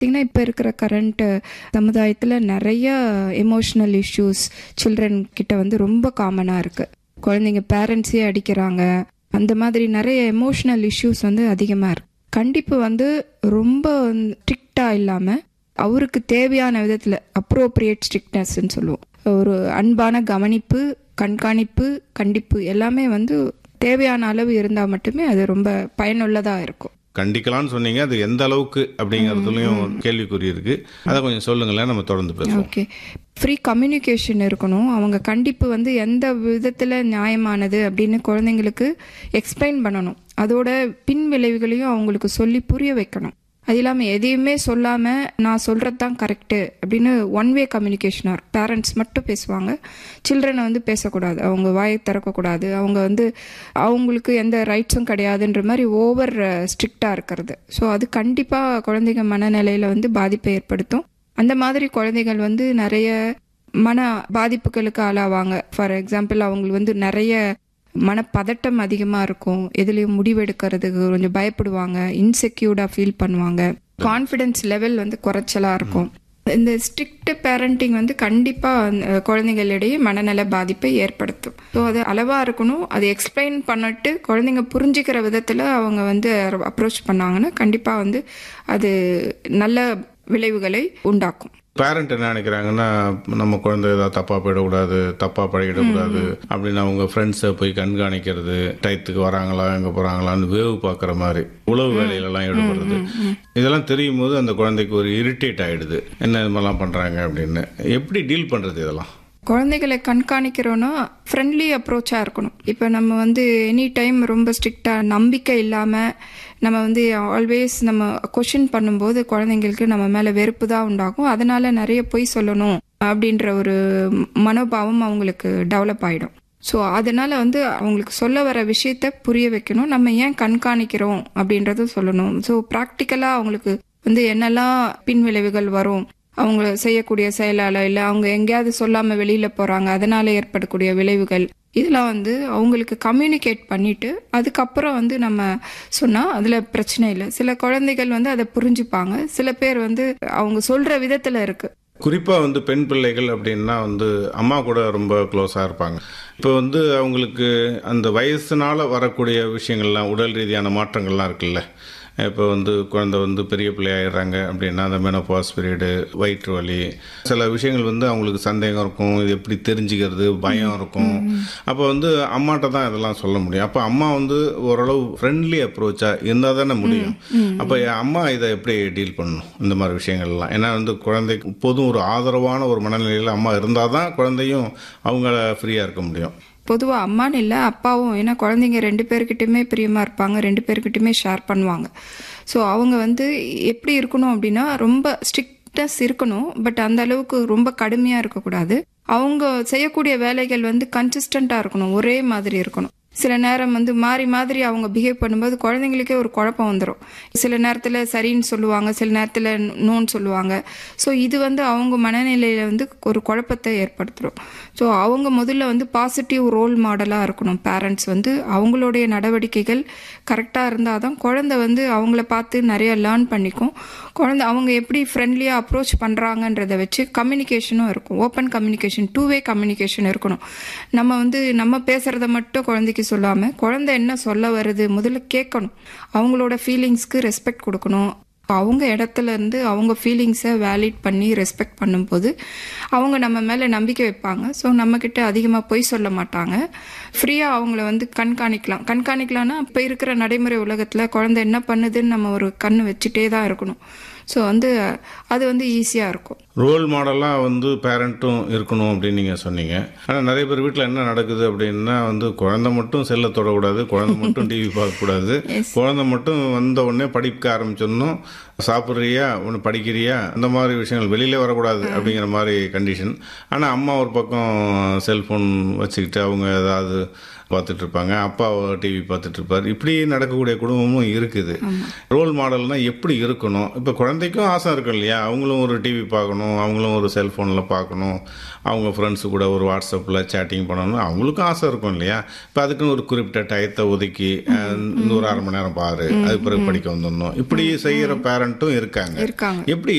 பார்த்தீங்கன்னா இப்போ இருக்கிற கரண்ட் சமுதாயத்தில் நிறைய எமோஷ்னல் இஷ்யூஸ் சில்ட்ரன் கிட்ட வந்து ரொம்ப காமனாக இருக்கு குழந்தைங்க பேரண்ட்ஸே அடிக்கிறாங்க அந்த மாதிரி நிறைய எமோஷ்னல் இஷ்யூஸ் வந்து அதிகமாக இருக்கு கண்டிப்பு வந்து ரொம்ப ஸ்ட்ரிக்டாக இல்லாமல் அவருக்கு தேவையான விதத்தில் அப்ரோப்ரியேட் ஸ்ட்ரிக்ட்னஸ்ன்னு சொல்லுவோம் ஒரு அன்பான கவனிப்பு கண்காணிப்பு கண்டிப்பு எல்லாமே வந்து தேவையான அளவு இருந்தால் மட்டுமே அது ரொம்ப பயனுள்ளதாக இருக்கும் கண்டிக்கலாம்னு சொன்னீங்க அது எந்த அளவுக்கு அப்படிங்கறதுலயும் கேள்விக்குறி இருக்கு அதை கொஞ்சம் சொல்லுங்களேன் நம்ம தொடர்ந்து பேசுவோம் ஓகே ஃப்ரீ கம்யூனிகேஷன் இருக்கணும் அவங்க கண்டிப்பு வந்து எந்த விதத்தில் நியாயமானது அப்படின்னு குழந்தைங்களுக்கு எக்ஸ்பிளைன் பண்ணணும் அதோட பின் விளைவுகளையும் அவங்களுக்கு சொல்லி புரிய வைக்கணும் அது இல்லாமல் எதையுமே சொல்லாமல் நான் சொல்கிறது தான் கரெக்டு அப்படின்னு ஒன் வே கம்யூனிகேஷனாக இருக்கும் பேரண்ட்ஸ் மட்டும் பேசுவாங்க சில்ட்ரனை வந்து பேசக்கூடாது அவங்க வாயை திறக்கக்கூடாது அவங்க வந்து அவங்களுக்கு எந்த ரைட்ஸும் கிடையாதுன்ற மாதிரி ஓவர் ஸ்ட்ரிக்டாக இருக்கிறது ஸோ அது கண்டிப்பாக குழந்தைங்க மனநிலையில் வந்து பாதிப்பை ஏற்படுத்தும் அந்த மாதிரி குழந்தைகள் வந்து நிறைய மன பாதிப்புகளுக்கு ஆளாவாங்க ஃபார் எக்ஸாம்பிள் அவங்களுக்கு வந்து நிறைய மனப்பதட்டம் அதிகமாக இருக்கும் எதுலேயும் முடிவெடுக்கிறதுக்கு கொஞ்சம் பயப்படுவாங்க இன்செக்யூர்டாக ஃபீல் பண்ணுவாங்க கான்ஃபிடென்ஸ் லெவல் வந்து குறைச்சலாக இருக்கும் இந்த ஸ்ட்ரிக்ட் பேரண்டிங் வந்து கண்டிப்பாக குழந்தைகளிடையே மனநல பாதிப்பை ஏற்படுத்தும் ஸோ அது அளவாக இருக்கணும் அதை எக்ஸ்பிளைன் பண்ணிட்டு குழந்தைங்க புரிஞ்சுக்கிற விதத்தில் அவங்க வந்து அப்ரோச் பண்ணாங்கன்னா கண்டிப்பாக வந்து அது நல்ல விளைவுகளை உண்டாக்கும் பேரண்ட் என்ன நினைக்கிறாங்கன்னா நம்ம குழந்தை ஏதாவது தப்பா போயிடக்கூடாது தப்பா பழகிடக்கூடாது அப்படின்னு அவங்க ஃப்ரெண்ட்ஸை போய் கண்காணிக்கிறது டயத்துக்கு வராங்களா எங்க போறாங்களான்னு வேவு பார்க்குற மாதிரி உழவு வேலையிலலாம் ஈடுபடுறது இதெல்லாம் தெரியும் போது அந்த குழந்தைக்கு ஒரு இரிட்டேட் ஆயிடுது என்ன இது மாதிரிலாம் பண்றாங்க அப்படின்னு எப்படி டீல் பண்றது இதெல்லாம் குழந்தைகளை கண்காணிக்கிறோன்னா ஃப்ரெண்ட்லி அப்ரோச்சாக இருக்கணும் இப்போ நம்ம வந்து எனி டைம் ரொம்ப ஸ்ட்ரிக்டாக நம்பிக்கை இல்லாமல் நம்ம வந்து ஆல்வேஸ் நம்ம கொஷின் பண்ணும்போது குழந்தைங்களுக்கு நம்ம மேலே வெறுப்பு தான் உண்டாகும் அதனால நிறைய பொய் சொல்லணும் அப்படின்ற ஒரு மனோபாவம் அவங்களுக்கு டெவலப் ஆகிடும் ஸோ அதனால வந்து அவங்களுக்கு சொல்ல வர விஷயத்த புரிய வைக்கணும் நம்ம ஏன் கண்காணிக்கிறோம் அப்படின்றதும் சொல்லணும் ஸோ ப்ராக்டிக்கலாக அவங்களுக்கு வந்து என்னெல்லாம் பின் விளைவுகள் வரும் அவங்க செய்யக்கூடிய செயலால இல்லை அவங்க எங்கேயாவது சொல்லாமல் வெளியில் போகிறாங்க அதனால ஏற்படக்கூடிய விளைவுகள் இதெல்லாம் வந்து அவங்களுக்கு கம்யூனிகேட் பண்ணிட்டு அதுக்கப்புறம் வந்து நம்ம சொன்னால் அதில் பிரச்சனை இல்லை சில குழந்தைகள் வந்து அதை புரிஞ்சுப்பாங்க சில பேர் வந்து அவங்க சொல்கிற விதத்தில் இருக்குது குறிப்பா வந்து பெண் பிள்ளைகள் அப்படின்னா வந்து அம்மா கூட ரொம்ப க்ளோஸா இருப்பாங்க இப்போ வந்து அவங்களுக்கு அந்த வயசுனால வரக்கூடிய விஷயங்கள்லாம் உடல் ரீதியான மாற்றங்கள்லாம் இருக்குல்ல இப்போ வந்து குழந்தை வந்து பெரிய பிள்ளையாயிடுறாங்க அப்படின்னா அந்த மெனோபாஸ் பீரியடு வயிற்று வலி சில விஷயங்கள் வந்து அவங்களுக்கு சந்தேகம் இருக்கும் இது எப்படி தெரிஞ்சுக்கிறது பயம் இருக்கும் அப்போ வந்து அம்மாட்ட தான் இதெல்லாம் சொல்ல முடியும் அப்போ அம்மா வந்து ஓரளவு ஃப்ரெண்ட்லி அப்ரோச்சா இருந்தால் தானே முடியும் அப்போ அம்மா இதை எப்படி டீல் பண்ணணும் இந்த மாதிரி விஷயங்கள்லாம் ஏன்னா வந்து குழந்தைக்கு எப்போதும் ஒரு ஆதரவான ஒரு மனநிலையில் அம்மா இருந்தால் தான் குழந்தையும் அவங்கள ஃப்ரீயாக இருக்க முடியும் பொதுவாக அம்மான்னு இல்லை அப்பாவும் ஏன்னா குழந்தைங்க ரெண்டு பேர்கிட்டயுமே பிரியமாக இருப்பாங்க ரெண்டு பேர்கிட்டயுமே ஷேர் பண்ணுவாங்க ஸோ அவங்க வந்து எப்படி இருக்கணும் அப்படின்னா ரொம்ப ஸ்ட்ரிக்டஸ் இருக்கணும் பட் அந்த அளவுக்கு ரொம்ப கடுமையாக இருக்கக்கூடாது அவங்க செய்யக்கூடிய வேலைகள் வந்து கன்சிஸ்டண்ட்டாக இருக்கணும் ஒரே மாதிரி இருக்கணும் சில நேரம் வந்து மாறி மாதிரி அவங்க பிஹேவ் பண்ணும்போது குழந்தைங்களுக்கே ஒரு குழப்பம் வந்துடும் சில நேரத்தில் சரின்னு சொல்லுவாங்க சில நேரத்தில் நோன்னு சொல்லுவாங்க ஸோ இது வந்து அவங்க மனநிலையில் வந்து ஒரு குழப்பத்தை ஏற்படுத்திடும் ஸோ அவங்க முதல்ல வந்து பாசிட்டிவ் ரோல் மாடலாக இருக்கணும் பேரண்ட்ஸ் வந்து அவங்களுடைய நடவடிக்கைகள் கரெக்டாக இருந்தால் தான் குழந்தை வந்து அவங்கள பார்த்து நிறைய லேர்ன் பண்ணிக்கும் குழந்தை அவங்க எப்படி ஃப்ரெண்ட்லியாக அப்ரோச் பண்ணுறாங்கன்றதை வச்சு கம்யூனிகேஷனும் இருக்கும் open communication two way communication இருக்கணும் நம்ம வந்து நம்ம பேசுகிறத மட்டும் குழந்தைக்கு சொல்லாமல் குழந்தை என்ன சொல்ல வருது முதல்ல கேட்கணும் அவங்களோட ஃபீலிங்ஸ்க்கு ரெஸ்பெக்ட் கொடுக்கணும் அவங்க இடத்துல இருந்து அவங்க ஃபீலிங்ஸை வேலிட் பண்ணி ரெஸ்பெக்ட் பண்ணும்போது அவங்க நம்ம மேலே நம்பிக்கை வைப்பாங்க ஸோ நம்மக்கிட்ட அதிகமாக பொய் சொல்ல மாட்டாங்க ஃப்ரீயாக அவங்கள வந்து கண்காணிக்கலாம் கண்காணிக்கலாம்னா இப்போ இருக்கிற நடைமுறை உலகத்தில் குழந்தை என்ன பண்ணுதுன்னு நம்ம ஒரு கண் வச்சுட்டே தான் இருக்கணும் ஸோ வந்து அது வந்து ஈஸியாக இருக்கும் ரோல் மாடலாக வந்து பேரண்ட்டும் இருக்கணும் அப்படின்னு நீங்கள் சொன்னீங்க ஆனால் நிறைய பேர் வீட்டில் என்ன நடக்குது அப்படின்னா வந்து குழந்தை மட்டும் செல்லை தொடக்கூடாது குழந்தை மட்டும் டிவி பார்க்கக்கூடாது குழந்தை மட்டும் வந்த உடனே படிக்க ஆரம்பிச்சிடணும் சாப்பிட்றியா ஒன்று படிக்கிறியா அந்த மாதிரி விஷயங்கள் வெளியிலே வரக்கூடாது அப்படிங்கிற மாதிரி கண்டிஷன் ஆனால் அம்மா ஒரு பக்கம் செல்ஃபோன் வச்சுக்கிட்டு அவங்க ஏதாவது பார்த்துட்டு இருப்பாங்க அப்பா டிவி பார்த்துட்டு இருப்பார் இப்படி நடக்கக்கூடிய குடும்பமும் இருக்குது ரோல் மாடல்னா எப்படி இருக்கணும் இப்போ குழந்தைக்கும் ஆசை இருக்கும் இல்லையா அவங்களும் ஒரு டிவி பார்க்கணும் பார்க்கணும் அவங்களும் ஒரு செல்ஃபோனில் பார்க்கணும் அவங்க ஃப்ரெண்ட்ஸு கூட ஒரு வாட்ஸ்அப்பில் சேட்டிங் பண்ணணும் அவங்களுக்கும் ஆசை இருக்கும் இல்லையா இப்போ அதுக்குன்னு ஒரு குறிப்பிட்ட டயத்தை ஒதுக்கி அஹ், இந்த ஒரு அரை மணி நேரம் பாரு அதுக்கு பிறகு படிக்க வந்துடணும் இப்படி செய்கிற பேரண்ட்டும் இருக்காங்க இருக்காங்க எப்படி